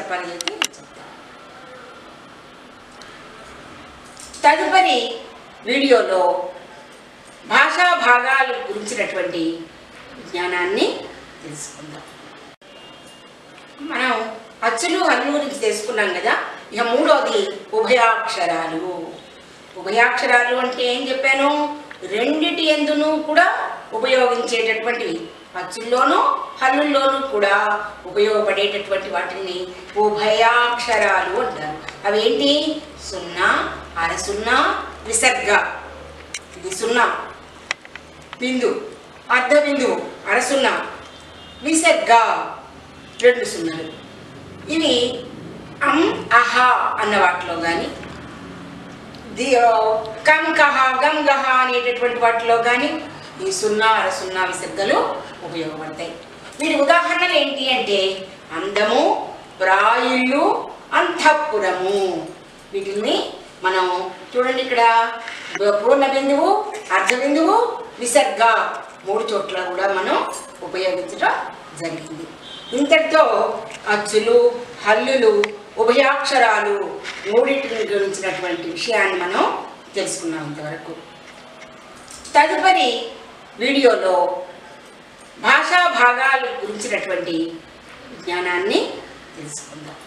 చెప్పగలిగితే నేను చెప్తాను తదుపరి వీడియోలో భాషా భాగాలు గురించినటువంటి జ్ఞానాన్ని తెలుసుకుందాం మనం అచ్చులు హల్లు గురించి తెలుసుకున్నాం కదా ఇక మూడోది ఉభయాక్షరాలు ఉభయాక్షరాలు అంటే ఏం చెప్పాను రెండిటి ఎందును కూడా ఉపయోగించేటటువంటివి అచ్చుల్లోనూ హల్లుల్లోనూ కూడా ఉపయోగపడేటటువంటి వాటిని ఉభయాక్షరాలు అంటారు అవేంటి సున్నా అర సున్నా విసర్గ ఇది సున్నా బిందు అర్ధ బిందువు అర సున్నా విసర్గ రెండు సున్నాలు ఇవి అం అహ అన్న వాటిలో కానీ ది కం కహ గం గహ అనేటటువంటి వాటిలో కానీ ఈ సున్నా అర సున్నా విసర్గలు ఉపయోగపడతాయి వీటి ఉదాహరణలు ఏంటి అంటే అందము ప్రాయుళ్ళు అంతఃపురము వీటిని మనం చూడండి ఇక్కడ పూర్ణ బిందువు అర్ధ బిందువు విసర్గ మూడు చోట్ల కూడా మనం ఉపయోగించడం జరిగింది ఇంతటితో అచ్చులు హల్లులు ఉభయాక్షరాలు మూడింటిని గురించినటువంటి విషయాన్ని మనం తెలుసుకున్నాం ఇంతవరకు తదుపరి వీడియోలో భాషా భాగాలు గురించినటువంటి జ్ఞానాన్ని తెలుసుకుందాం